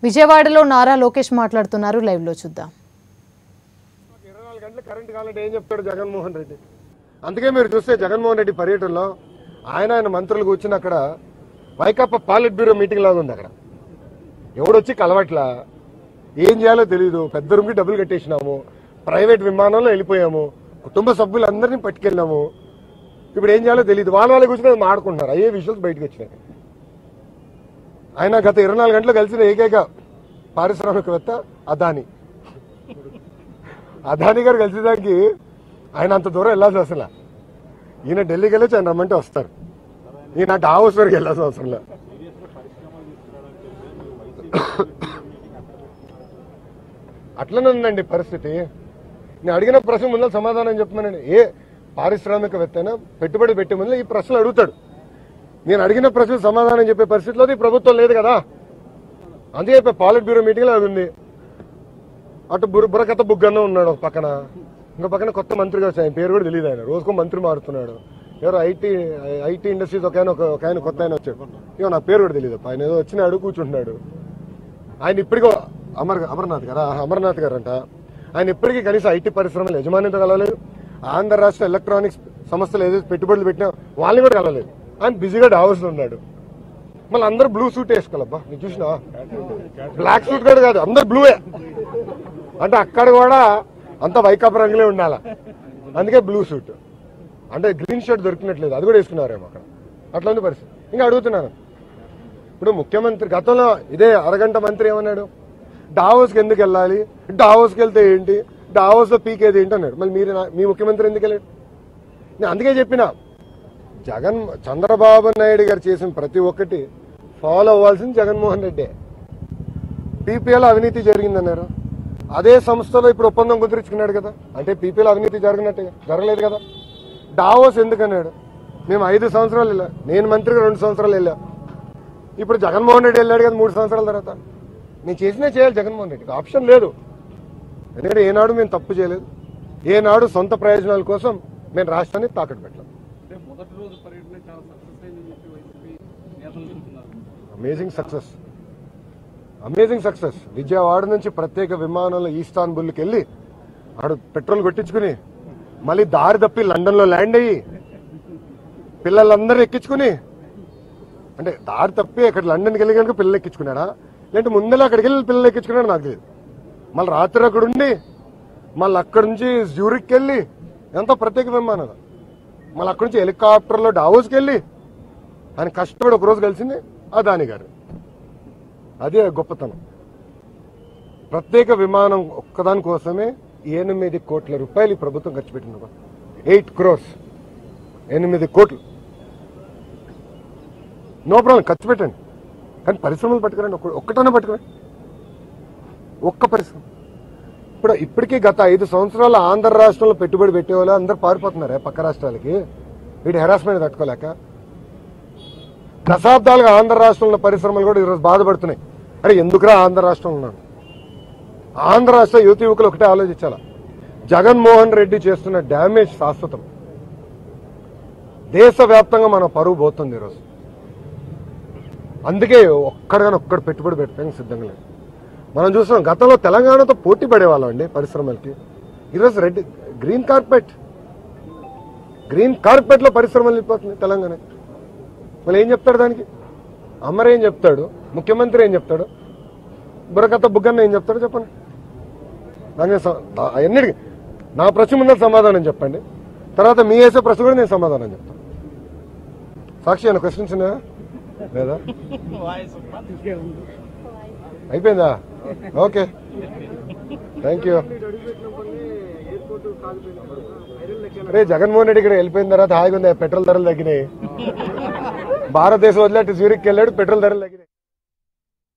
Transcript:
విజయవాడలో నారా లోకేష్ మాట్లాడుతున్నారు లైవ్ లో చూద్దాం ఇరవై నాలుగు గంటలు కరెంట్ కావాలంటే ఏం చెప్తాడు జగన్మోహన్ రెడ్డి అందుకే మీరు చూస్తే జగన్మోహన్ రెడ్డి పర్యటనలో ఆయన ఆయన మంత్రులు కూర్చుని అక్కడ వైకాపా పాలిట్ బ్యూరో మీటింగ్ లాగా ఉంది అక్కడ ఎవడొచ్చి కలవట్లా ఏం చేయాలో తెలియదు పెద్ద రూమ్కి డబ్బులు కట్టేసినాము ప్రైవేట్ విమానంలో వెళ్ళిపోయాము కుటుంబ సభ్యులందరినీ పట్టుకెళ్ళాము ఇప్పుడు ఏం చేయాలో తెలియదు వాళ్ళ వాళ్ళ కూర్చొని మాడుకుంటున్నారు అయ్యే విషయాలు బయటకు వచ్చినాయి ఆయన గత ఇరవై నాలుగు గంటలు కలిసిన ఏకైక పారిశ్రామికవేత్త అదాని అదాని గారు కలిసేదానికి ఆయన అంత దూరం వెళ్ళాల్సి అసలు ఈయన ఢిల్లీకి వెళ్ళొచ్చి ఆయన రమ్మంటే వస్తారు ఈయన డావోస్ వరకు వెళ్ళాల్సిన అవసరం లేదు అట్లనే ఉందండి పరిస్థితి నేను అడిగిన ప్రశ్న ముందు సమాధానం చెప్పమనండి ఏ పారిశ్రామికవేత్త అయినా పెట్టుబడి పెట్టే ముందు ఈ ప్రశ్నలు అడుగుతాడు నేను అడిగిన ప్రశ్న సమాధానం చెప్పే పరిస్థితిలో ఈ ప్రభుత్వం లేదు కదా అందుకే చెప్పే పాలిట్ బ్యూరో మీటింగ్లో అది ఉంది అటు బుర్ర బుర్రకథ బుగ్గన్న ఉన్నాడు ఒక పక్కన ఇంకో పక్కన కొత్త మంత్రిగా వచ్చాయి ఆయన పేరు కూడా తెలియదు ఆయన రోజుకో మంత్రి మారుతున్నాడు ఎవరో ఐటీ ఐటీ ఇండస్ట్రీస్ ఒక ఆయన ఒక ఒక ఆయన కొత్త ఆయన వచ్చాడు ఇక నా పేరు కూడా తెలియదు ఆయన ఏదో వచ్చినాడు కూర్చుంటున్నాడు ఆయన ఇప్పటికో అమర్ అమర్నాథ్ గారా అమర్నాథ్ గారు అంట ఆయన ఇప్పటికీ కనీసం ఐటీ పరిశ్రమలు యజమానితో కలవలేదు ఆంధ్ర రాష్ట్ర ఎలక్ట్రానిక్స్ సంస్థలు ఏదైతే పెట్టుబడులు పెట్టినా వాళ్ళని కూడా కలవలేదు ఆయన బిజీగా డావోస్లో ఉన్నాడు మళ్ళీ అందరు బ్లూ సూట్ వేసుకోవాలబ్బా నీకు చూసినా బ్లాక్ సూట్ కూడా కాదు అందరు బ్లూవే అంటే అక్కడ కూడా అంత వైకాపా రంగులే ఉండాల అందుకే బ్లూ సూట్ అంటే గ్రీన్ షర్ట్ దొరికినట్లేదు అది కూడా వేసుకున్నారేమో అక్కడ అట్లా ఉంది పరిస్థితి ఇంకా అడుగుతున్నాను ఇప్పుడు ముఖ్యమంత్రి గతంలో ఇదే అరగంట మంత్రి ఏమన్నాడు డావోస్కి ఎందుకు వెళ్ళాలి డావోస్కి వెళ్తే ఏంటి డావోస్లో పీకేది ఏంటి అన్నాడు మళ్ళీ మీరు నా- మీ ముఖ్యమంత్రి ఎందుకు వెళ్ళాడు నేను అందుకే చెప్పిన జగన్ చంద్రబాబు నాయుడు గారు చేసిన ప్రతి ఒక్కటి ఫాలో అవ్వాల్సింది జగన్మోహన్ రెడ్డి పీపీఎల్ అవినీతి జరిగిందన్నారు అదే సంస్థలో ఇప్పుడు ఒప్పందం కుదిరించుకున్నాడు కదా అంటే పీపీఎల్ అవినీతి జరగనట్టే జరగలేదు కదా డావోస్ ఎందుకన్నాడు మేము ఐదు సంవత్సరాలు వెళ్ళా నేను మంత్రిగా రెండు సంవత్సరాలు వెళ్ళా ఇప్పుడు జగన్మోహన్ రెడ్డి వెళ్ళాడు కదా మూడు సంవత్సరాల తర్వాత నేను చేసినా చేయాలి జగన్మోహన్ రెడ్డికి ఆప్షన్ లేదు ఎందుకంటే ఏనాడు మేము తప్పు చేయలేదు ఏనాడు సొంత ప్రయోజనాల కోసం మేము రాష్ట్రాన్ని తాకట్టు పెట్టలేదు అంటే మొదటి రోజు పర్యటన చాలా సక్సెస్ అయిందని చెప్పి వైసీపీ నేతలు చెప్తున్నారు amazing success amazing success Vijayawada నుంచి ప్రత్యేక విమానంలో ఈస్తాన్బుల్కి వెళ్ళి ఆడు పెట్రోల్ కొట్టించుకుని మళ్ళీ దారి తప్పి లండన్లో ల్యాండ్ అయ్యి పిల్లలందరూ ఎక్కించుకుని అంటే దారి తప్పి అక్కడ లండన్కి వెళ్ళి కనుక పిల్లలు ఎక్కించుకున్నాడా లేదంటే ముందర అక్కడికి వెళ్ళి పిల్లలు ఎక్కించుకున్నాడు నాకు తెలియదు మళ్ళీ రాత్రి అక్కడ ఉండి మళ్ళీ అక్కడి నుంచి జ్యూరిక్కి వెళ్ళి ఎంతో ప్రత్యేక విమానం మళ్ళీ అక్కడి నుంచి హెలికాప్టర్లో డావోస్కి వెళ్ళి ఆయన కష్టపడి ఒక రోజు కలిసింది అదాని గారు అదే గొప్పతనం ప్రత్యేక విమానం ఒక్కదాని కోసమే ఎనిమిది కోట్ల రూపాయలు ఈ ప్రభుత్వం ఖర్చు పెట్టింది ఎయిట్ క్రోర్స్ ఎనిమిది కోట్లు నో ప్రాబ్లం ఖర్చు పెట్టండి కానీ పరిశ్రమలు పట్టుకురండి ఒక్క ఒక్కటనే పట్టుకురండి ఒక్క పరిశ్రమ ఇప్పుడు ఇప్పటికీ గత ఐదు సంవత్సరాల ఆంధ్ర రాష్ట్రంలో పెట్టుబడి పెట్టే వాళ్ళు అందరు పారిపోతున్నారే పక్క రాష్ట్రాలకి వీటి హెరాస్మెంట్ తట్టుకోలేక దశాబ్దాలుగా ఆంధ్ర రాష్ట్రంలో పరిశ్రమలు కూడా ఈరోజు బాధపడుతున్నాయి అరే ఎందుకురా ఆంధ్ర రాష్ట్రంలో ఉన్నాను ఆంధ్ర రాష్ట్ర యువత యువకులు ఒకటే ఆలోచించాల జగన్మోహన్ రెడ్డి చేస్తున్న డ్యామేజ్ శాశ్వతం దేశవ్యాప్తంగా మన పరువు పోతుంది ఈరోజు అందుకే ఒక్కడిగానే ఒక్కడు పెట్టుబడి పెట్టడానికి సిద్ధంగా లేదు మనం చూస్తున్నాం గతంలో తెలంగాణతో పోటీ పడేవాళ్ళం అండి పరిశ్రమలకి ఈరోజు రెడ్ గ్రీన్ కార్పెట్ గ్రీన్ కార్పెట్లో పరిశ్రమలు వెళ్ళిపోతుంది తెలంగాణ మళ్ళీ ఏం చెప్తాడు దానికి అమర్ ఏం చెప్తాడు ముఖ్యమంత్రి ఏం చెప్తాడు బుర్రకథ బుగ్గన్న ఏం చెప్తాడు చెప్పండి దాని అన్నిటికీ నా ప్రశ్న ముందర సమాధానం చెప్పండి తర్వాత మీ వేసే ప్రశ్న కూడా నేను సమాధానం చెప్తాను సాక్షి అన్న క్వశ్చన్స్ ఉన్నాయా లేదా అయిపోయిందా ఓకే థ్యాంక్ యూ రే జగన్మోహన్ రెడ్డి ఇక్కడ వెళ్ళిపోయిన తర్వాత హాయిగా ఉంది పెట్రోల్ ధరలు తగ్గినాయి భారతదేశం వదిలేట్టు సూర్యకి వెళ్ళాడు పెట్రోల్ ధరలు తగ్గినాయి